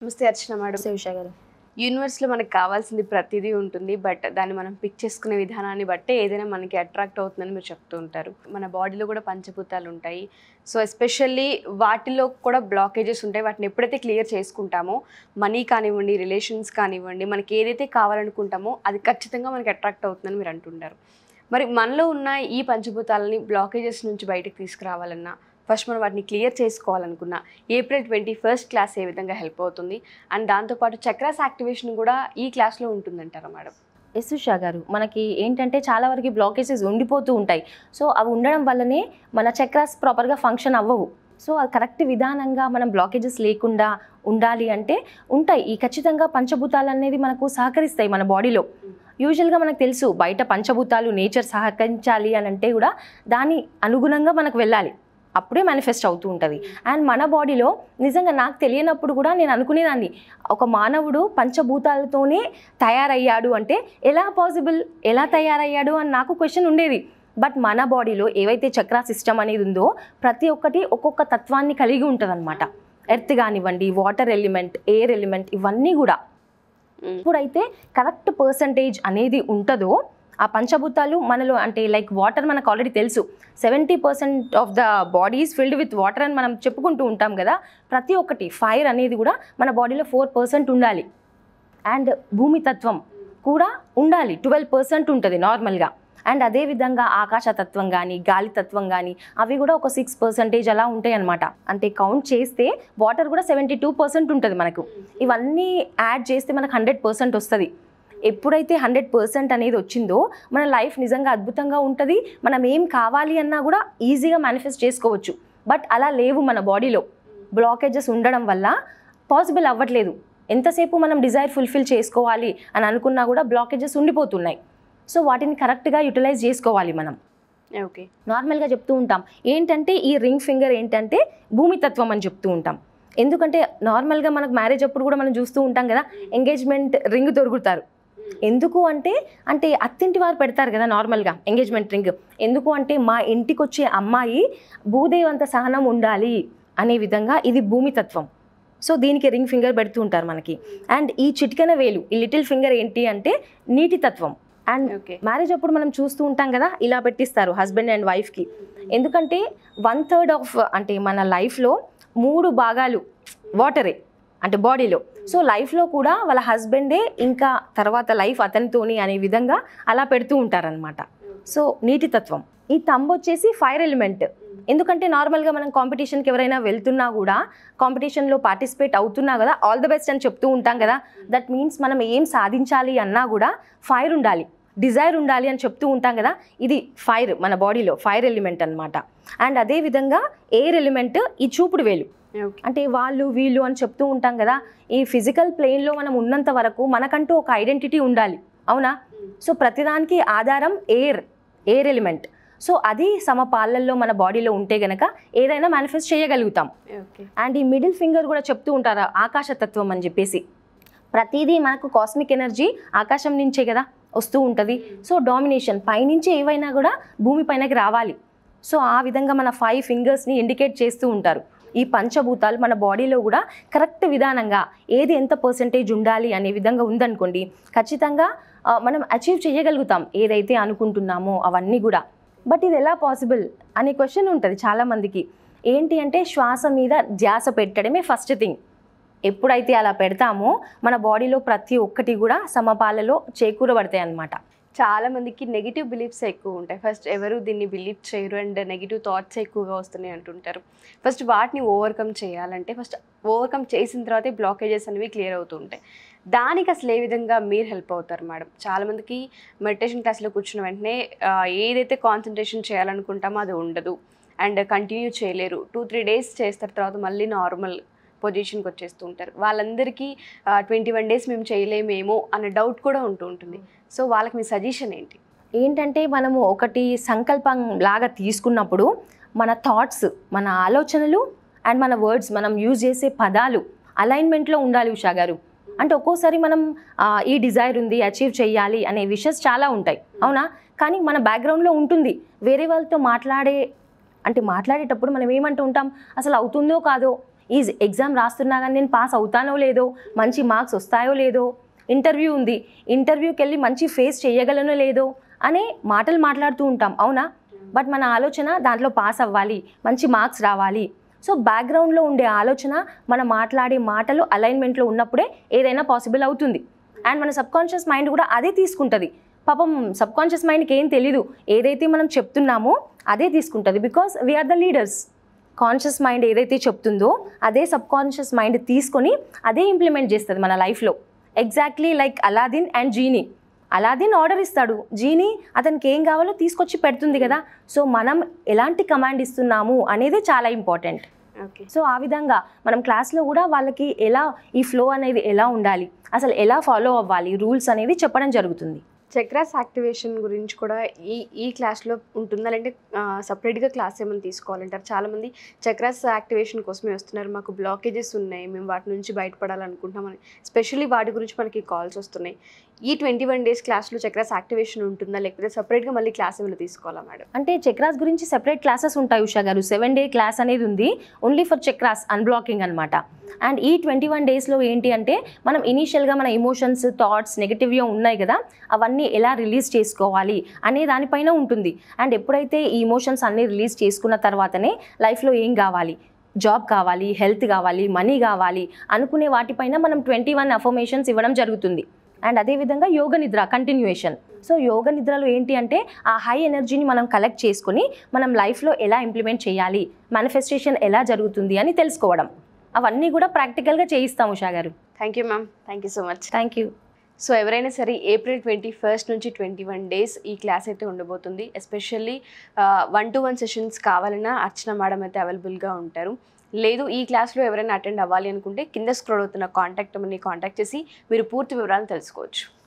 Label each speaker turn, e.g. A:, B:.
A: నమస్తే అర్చన మేడం
B: నమస్తే ఉషా గారు
A: యూనివర్స్లో మనకు కావాల్సింది ప్రతిదీ ఉంటుంది బట్ దాన్ని మనం పిక్ చేసుకునే విధానాన్ని బట్టే ఏదైనా మనకి అట్రాక్ట్ అవుతుందని మీరు చెప్తూ ఉంటారు మన బాడీలో కూడా పంచభూతాలు ఉంటాయి సో ఎస్పెషల్లీ వాటిలో కూడా బ్లాకేజెస్ ఉంటాయి వాటిని ఎప్పుడైతే క్లియర్ చేసుకుంటామో మనీ కానివ్వండి రిలేషన్స్ కానివ్వండి మనకి ఏదైతే కావాలనుకుంటామో అది ఖచ్చితంగా మనకి అట్రాక్ట్ అవుతుందని మీరు అంటుంటారు మరి మనలో ఉన్న ఈ పంచభూతాలని బ్లాకేజెస్ నుంచి బయటకు తీసుకురావాలన్నా ఫస్ట్ మనం వాటిని క్లియర్ చేసుకోవాలనుకున్నా ఏప్రిల్ ట్వంటీ ఫస్ట్ క్లాస్ ఏ విధంగా హెల్ప్ అవుతుంది అండ్ దాంతోపాటు చక్రాస్ యాక్టివేషన్ కూడా ఈ క్లాస్లో ఉంటుందంటారా మేడం
B: ఎస్ ఉషా గారు మనకి ఏంటంటే చాలా వరకు బ్లాకేజెస్ ఉండిపోతూ ఉంటాయి సో అవి ఉండడం వల్లనే మన చక్రాస్ ప్రాపర్గా ఫంక్షన్ అవ్వవు సో అది కరెక్ట్ విధానంగా మనం బ్లాకేజెస్ లేకుండా ఉండాలి అంటే ఉంటాయి ఈ ఖచ్చితంగా పంచభూతాలు అనేది మనకు సహకరిస్తాయి మన బాడీలో యూజువల్గా మనకు తెలుసు బయట పంచభూతాలు నేచర్ సహకరించాలి అని అంటే కూడా దాని అనుగుణంగా మనకు వెళ్ళాలి అప్పుడే మేనిఫెస్ట్ అవుతూ ఉంటుంది అండ్ మన బాడీలో నిజంగా నాకు తెలియనప్పుడు కూడా నేను అనుకునేదాన్ని ఒక మానవుడు పంచభూతాలతోనే తయారయ్యాడు అంటే ఎలా పాసిబుల్ ఎలా తయారయ్యాడు అని నాకు క్వశ్చన్ ఉండేది బట్ మన బాడీలో ఏవైతే చక్రా సిస్టమ్ అనేది ఉందో ప్రతి ఒక్కటి ఒక్కొక్క తత్వాన్ని కలిగి ఉంటుంది అనమాట ఎర్త్ కానివ్వండి వాటర్ ఎలిమెంట్ ఎయిర్ ఎలిమెంట్ ఇవన్నీ కూడా ఎప్పుడైతే కరెక్ట్ పర్సంటేజ్ అనేది ఉంటుందో ఆ పంచభూతాలు మనలో అంటే లైక్ వాటర్ మనకు ఆల్రెడీ తెలుసు seventy percent of the bodies filled with water అని మనం చెప్పుకుంటూ ఉంటాం కదా ప్రతి ఒక్కటి ఫైర్ అనేది కూడా మన బాడీలో ఫోర్ పర్సెంట్ ఉండాలి అండ్ భూమి తత్వం కూడా ఉండాలి ట్వెల్వ్ పర్సెంట్ ఉంటుంది నార్మల్గా అండ్ అదేవిధంగా ఆకాశతత్వం కానీ గాలి తత్వం కానీ అవి కూడా ఒక సిక్స్ పర్సెంటేజ్ అలా ఉంటాయి అనమాట అంటే కౌంట్ చేస్తే వాటర్ కూడా సెవెంటీ టూ పర్సెంట్ ఉంటుంది మనకు ఇవన్నీ యాడ్ చేస్తే మనకు హండ్రెడ్ పర్సెంట్ వస్తుంది ఎప్పుడైతే హండ్రెడ్ పర్సెంట్ అనేది వచ్చిందో మన లైఫ్ నిజంగా అద్భుతంగా ఉంటుంది మనం ఏం కావాలి అన్నా కూడా ఈజీగా మేనిఫెస్ట్ చేసుకోవచ్చు బట్ అలా లేవు మన బాడీలో బ్లాకేజెస్ ఉండడం వల్ల పాసిబుల్ అవ్వట్లేదు ఎంతసేపు మనం డిజైర్ ఫుల్ఫిల్ చేసుకోవాలి అని అనుకున్నా కూడా బ్లాకేజెస్ ఉండిపోతున్నాయి సో వాటిని కరెక్ట్గా యూటిలైజ్ చేసుకోవాలి మనం
A: ఓకే
B: నార్మల్గా చెప్తూ ఉంటాం ఏంటంటే ఈ రింగ్ ఫింగర్ ఏంటంటే భూమి తత్వం అని చెప్తూ ఉంటాం ఎందుకంటే నార్మల్గా మనకు మ్యారేజ్ అప్పుడు కూడా మనం చూస్తూ ఉంటాం కదా ఎంగేజ్మెంట్ రింగ్ దొరుకుతారు ఎందుకు అంటే అంటే అత్తింటి వారు పెడతారు కదా నార్మల్గా ఎంగేజ్మెంట్ రింగ్ ఎందుకు అంటే మా ఇంటికి వచ్చే అమ్మాయి భూదేవంత సహనం ఉండాలి అనే విధంగా ఇది భూమి తత్వం సో దీనికి రింగ్ ఫింగర్ పెడుతూ ఉంటారు మనకి అండ్ ఈ చిటికెన వేలు ఈ లిటిల్ ఫింగర్ ఏంటి అంటే నీటి తత్వం అండ్
A: ఓకే
B: మ్యారేజ్ అప్పుడు మనం చూస్తూ ఉంటాం కదా ఇలా పెట్టిస్తారు హస్బెండ్ అండ్ వైఫ్కి ఎందుకంటే వన్ థర్డ్ ఆఫ్ అంటే మన లైఫ్లో మూడు భాగాలు వాటరే అంటే బాడీలో సో లైఫ్లో కూడా వాళ్ళ హస్బెండే ఇంకా తర్వాత లైఫ్ అతనితోని అనే విధంగా అలా పెడుతూ ఉంటారనమాట సో నీటి తత్వం ఈ తంబ్ వచ్చేసి ఫైర్ ఎలిమెంట్ ఎందుకంటే నార్మల్గా మనం కాంపిటీషన్కి ఎవరైనా వెళ్తున్నా కూడా కాంపిటీషన్లో పార్టిసిపేట్ అవుతున్నా కదా ఆల్ ద బెస్ట్ అని చెప్తూ ఉంటాం కదా దట్ మీన్స్ మనం ఏం సాధించాలి అన్నా కూడా ఫైర్ ఉండాలి డిజైర్ ఉండాలి అని చెప్తూ ఉంటాం కదా ఇది ఫైర్ మన బాడీలో ఫైర్ ఎలిమెంట్ అనమాట అండ్ అదే విధంగా ఎయిర్ ఎలిమెంట్ ఈ చూపుడు వేలు
A: ఓకే
B: అంటే వాళ్ళు వీళ్ళు అని చెప్తూ ఉంటాం కదా ఈ ఫిజికల్ ప్లేన్లో మనం ఉన్నంత వరకు మనకంటూ ఒక ఐడెంటిటీ ఉండాలి అవునా సో ప్రతిదానికి ఆధారం ఎయిర్ ఎయిర్ ఎలిమెంట్ సో అది సమపాలల్లో మన బాడీలో ఉంటే గనక ఏదైనా మేనిఫెస్ట్ చేయగలుగుతాం
A: ఓకే
B: అండ్ ఈ మిడిల్ ఫింగర్ కూడా చెప్తూ ఉంటారు ఆకాశతత్వం అని చెప్పేసి ప్రతిదీ మనకు కాస్మిక్ ఎనర్జీ ఆకాశం నుంచే కదా వస్తూ ఉంటుంది సో డామినేషన్ పైనుంచి ఏవైనా కూడా భూమి పైనకి రావాలి సో ఆ విధంగా మన ఫైవ్ ఫింగర్స్ని ఇండికేట్ చేస్తూ ఉంటారు ఈ పంచభూతాలు మన బాడీలో కూడా కరెక్ట్ విధానంగా ఏది ఎంత పర్సంటేజ్ ఉండాలి అనే విధంగా ఉందనుకోండి ఖచ్చితంగా ఆ, మనం అచీవ్ చేయగలుగుతాం ఏదైతే అనుకుంటున్నామో అవన్నీ కూడా బట్ ఇది ఎలా పాసిబుల్ అనే క్వశ్చన్ ఉంటుంది చాలామందికి ఏంటి అంటే శ్వాస మీద ధ్యాస పెట్టడమే ఫస్ట్ థింగ్ ఎప్పుడైతే అలా పెడతామో మన బాడీలో ప్రతి ఒక్కటి కూడా సమపాలలో చేకూరబడతాయి అన్నమాట
A: చాలా మందికి నెగిటివ్ బిలీఫ్స్ ఎక్కువ ఉంటాయి ఫస్ట్ ఎవరు దీన్ని బిలీవ్ చేయరు అండ్ నెగిటివ్ థాట్స్ ఎక్కువగా వస్తున్నాయి అంటుంటారు ఫస్ట్ వాటిని ఓవర్కమ్ చేయాలంటే ఫస్ట్ ఓవర్కమ్ చేసిన తర్వాతే బ్లాకేజెస్ అనేవి క్లియర్ అవుతూ ఉంటాయి దానికి అసలు ఏ విధంగా మీరు హెల్ప్ అవుతారు మేడం చాలామందికి మెడిటేషన్ క్లాస్లో కూర్చున్న వెంటనే ఆ, ఏదైతే కాన్సన్ట్రేషన్ చేయాలనుకుంటామో అది ఉండదు అండ్ కంటిన్యూ చేయలేరు టూ త్రీ డేస్ చేస్తారు తర్వాత మళ్ళీ నార్మల్ పొజిషన్కి వచ్చేస్తూ ఉంటారు వాళ్ళందరికీ ట్వంటీ వన్ డేస్ మేము చేయలేమేమో అనే డౌట్ కూడా ఉంటూ ఉంటుంది సో వాళ్ళకి మీ సజెషన్ ఏంటి
B: ఏంటంటే మనము ఒకటి సంకల్పం లాగా తీసుకున్నప్పుడు మన థాట్స్ మన ఆలోచనలు అండ్ మన వర్డ్స్ మనం యూజ్ చేసే పదాలు అలైన్మెంట్లో ఉండాలి ఉషా గారు అంటే ఒక్కోసారి మనం ఆ, ఈ డిజైర్ ఉంది అచీవ్ చేయాలి అనే విషయస్ చాలా ఉంటాయి అవునా కానీ మన బ్యాక్గ్రౌండ్లో ఉంటుంది వేరే వాళ్ళతో మాట్లాడే అంటే మాట్లాడేటప్పుడు మనం ఏమంటూ ఉంటాం అసలు అవుతుందో కాదో ఈ ఎగ్జామ్ రాస్తున్నా కానీ నేను పాస్ అవుతానో లేదో మంచి మార్క్స్ వస్తాయో లేదో ఇంటర్వ్యూ ఉంది ఇంటర్వ్యూకి వెళ్ళి మంచి ఫేస్ చేయగలనో లేదో అనే మాటలు మాట్లాడుతూ ఉంటాం అవునా బట్ మన ఆలోచన దాంట్లో పాస్ అవ్వాలి మంచి మార్క్స్ రావాలి సో బ్యాక్గ్రౌండ్లో ఉండే ఆలోచన మనం మాట్లాడే మాటలు అలైన్మెంట్లో ఉన్నప్పుడే ఏదైనా పాసిబుల్ అవుతుంది అండ్ మన సబ్కాన్షియస్ మైండ్ కూడా అదే తీసుకుంటుంది పాపం సబ్కాన్షియస్ మైండ్కి ఏం తెలీదు ఏదైతే మనం చెప్తున్నామో అదే తీసుకుంటుంది because we are the leaders conscious mind ఏదైతే చెప్తుందో అదే సబ్ కాన్షియస్ మైండ్ తీసుకొని అదే ఇంప్లిమెంట్ చేస్తుంది మన లైఫ్లో exactly like Aladdin and genie Aladdin order ఇస్తాడు జీనీ అతనికి ఏం కావాలో తీసుకొచ్చి పెడుతుంది కదా సో మనం ఎలాంటి కమాండ్ ఇస్తున్నాము అనేది చాలా ఇంపార్టెంట్
A: ఓకే
B: సో ఆ విధంగా మనం క్లాస్లో కూడా వాళ్ళకి ఎలా ఈ ఫ్లో అనేది ఎలా ఉండాలి అసలు ఎలా ఫాలో అవ్వాలి రూల్స్ అనేది చెప్పడం జరుగుతుంది
A: చక్రాస్ యాక్టివేషన్ గురించి కూడా ఈ ఈ క్లాస్లో ఉంటుందా అంటే సపరేట్గా క్లాస్ ఏమైనా తీసుకోవాలంటారు చాలామంది చక్రాస్ యాక్టివేషన్ కోసమే వస్తున్నారు మాకు బ్లాకేజెస్ ఉన్నాయి మేము వాటి నుంచి బయటపడాలనుకుంటున్నామని స్పెషల్లీ వాటి గురించి మనకి కాల్స్ వస్తున్నాయి ఈ ట్వంటీ వన్ డేస్ క్లాస్లో చక్రాస్ యాక్టివేషన్ ఉంటుందా లేకపోతే సపరేట్గా మళ్ళీ క్లాస్ ఏమైనా తీసుకోవాలా మేడం
B: అంటే చక్రాస్ గురించి సెపరేట్ క్లాసెస్ ఉంటాయి ఉషా గారు సెవెన్ డే క్లాస్ అనేది ఉంది ఓన్లీ ఫర్ చక్రాస్ అన్బ్లాకింగ్ అనమాట అండ్ ఈ ట్వంటీ వన్ డేస్లో ఏంటి అంటే మనం ఇనీషియల్గా మన ఇమోషన్స్ థాట్స్ నెగిటివ్గా ఉన్నాయి కదా అవన్నీ ఎలా రిలీజ్ చేసుకోవాలి అనే దానిపైన ఉంటుంది అండ్ ఎప్పుడైతే ఈ ఇమోషన్స్ అన్నీ రిలీజ్ చేసుకున్న తర్వాతనే లైఫ్లో ఏం కావాలి జాబ్ కావాలి హెల్త్ కావాలి మనీ కావాలి అనుకునే వాటిపైన మనం ట్వంటీ వన్ అఫర్మేషన్స్ ఇవ్వడం జరుగుతుంది అండ్ అదేవిధంగా యోగ నిద్ర కంటిన్యూయేషన్ సో యోగ నిద్రలో ఏంటి అంటే ఆ హై ఎనర్జీని మనం కలెక్ట్ చేసుకొని మనం లైఫ్లో ఎలా ఇంప్లిమెంట్ చేయాలి మేనిఫెస్టేషన్ ఎలా జరుగుతుంది అని తెలుసుకోవడం అవన్నీ కూడా ప్రాక్టికల్గా చేయిస్తాం ఉషా గారు
A: thank you ma'am thank you so much
B: thank you
A: so ఎవరైనా సరే ఏప్రిల్ ట్వంటీ ఫస్ట్ నుంచి ట్వంటీ వన్ డేస్ ఈ క్లాస్ అయితే ఉండబోతుంది especially one to one sessions కావాలన్నా అర్చన మేడం అయితే అవైలబుల్గా ఉంటారు లేదు ఈ క్లాస్లో ఎవరైనా అటెండ్ అవ్వాలి అనుకుంటే కింద స్క్రోల్ అవుతున్న కాంటాక్ట్ మనీ కాంటాక్ట్ చేసి మీరు పూర్తి వివరాలను తెలుసుకోవచ్చు